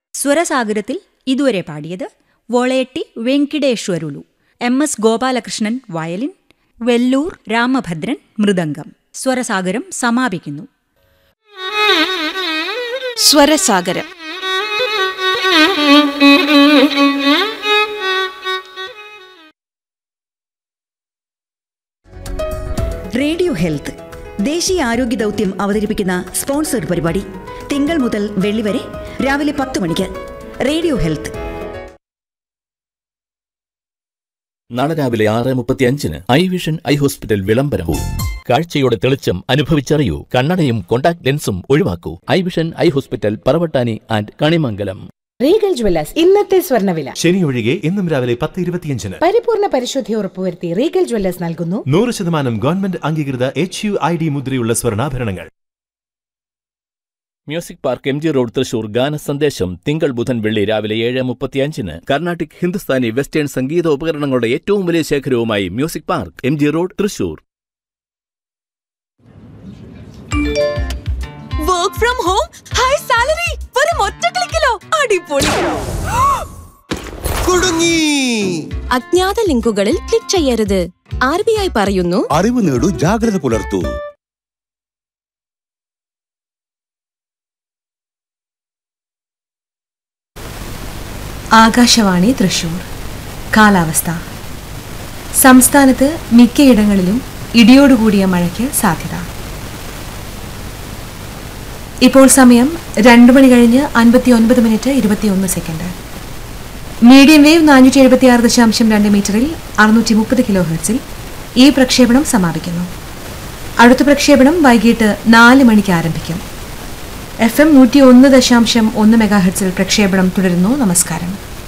സ്വരസാഗരത്തിൽ ഇതുവരെ പാടിയത് Voleti Venkateswarlu M S Gopalakrishnan violin Vellore Ramabhadran മൃദംഗം സ്വരസാഗരം സമാപിക്കുന്നു സ്വരസാഗരം റേഡിയോ ഹെൽത്ത് ദേശീയ ആരോഗ്യ ദൗത്യം അവതരിപ്പിക്കുന്ന സ്പോൺസർഡ് പരിപാടി തിങ്കൾ മുതൽ വെള്ളി വരെ രാവിലെ പത്ത് മണിക്ക് റേഡിയോ ഹെൽത്ത് നാളെ രാവിലെ ആറ് മുപ്പത്തി അഞ്ചിന് ഐ വിഷൻ ഐ ഹോസ്പിറ്റൽ വിളംബരവും കാഴ്ചയുടെ തെളിച്ചം അനുഭവിച്ചറിയൂ കണ്ണടയും കോണ്ടാക്ട് ലെൻസും ഒഴിവാക്കൂ eye vision eye hospital Paravattani and Kanimangalam Regal Jewellers ഇന്നത്തെ സ്വർണ്ണവില ശനി ഒഴികെ ഇന്നും രാവിലെ പത്ത് ഇരുപത്തിയഞ്ചിന് പരിപൂർണ പരിശുദ്ധി ഉറപ്പുവരുത്തി റീഗൽ ജ്വല്ലേഴ്സ് നൽകുന്നു നൂറ് ശതമാനം ഗവൺമെന്റ് അംഗീകൃത എച്ച് യു ഐ ഡി മുദ്രയുള്ള സ്വർണ്ണാഭരണങ്ങൾ music park M G road Thrissur ഗാന സന്ദേശം തിങ്കൾ ബുധൻ വെള്ളി രാവിലെ ഏഴ് മുപ്പത്തിയഞ്ചിന് കർണാട്ടിക് ഹിന്ദുസ്ഥാനി വെസ്റ്റേൺ സംഗീത ഉപകരണങ്ങളുടെ ഏറ്റവും വലിയ ശേഖരവുമായി music park M G road Thrissur work from home high salary വെറും ഒറ്റ ക്ലിക്കിലോ അടിപൊളി കുടുങ്ങി അജ്ഞാത ലിങ്കുകളിൽ ക്ലിക്ക് ചെയ്യരുത് ആർ ബി ഐ പറയുന്നു അറിവ് നേടൂ ജാഗ്രത പുലർത്തൂ ആകാശവാണി തൃശൂർ കാലാവസ്ഥ സംസ്ഥാനത്ത് മിക്കയിടങ്ങളിലും ഇടിയോടുകൂടിയ മഴയ്ക്ക് സാധ്യത ഇപ്പോൾ സമയം രണ്ടു മണി കഴിഞ്ഞ് അൻപത്തി ഒൻപത് മിനിറ്റ് ഇരുപത്തിയൊന്ന് സെക്കൻഡ് മീഡിയം വേവ് നാനൂറ്റി എഴുപത്തി ആറ് ദശാംശം രണ്ട് മീറ്ററിൽ അറുന്നൂറ്റി മുപ്പത് കിലോ ഹെർട്സിൽ ഈ പ്രക്ഷേപണം സമാപിക്കുന്നു അടുത്ത പ്രക്ഷേപണം വൈകിട്ട് നാല് മണിക്ക് ആരംഭിക്കും എഫ് എം നൂറ്റി ഒന്ന് ദശാംശം ഒന്ന് മെഗാ ഹെർട്സിൽ പ്രക്ഷേപണം തുടരുന്നു നമസ്കാരം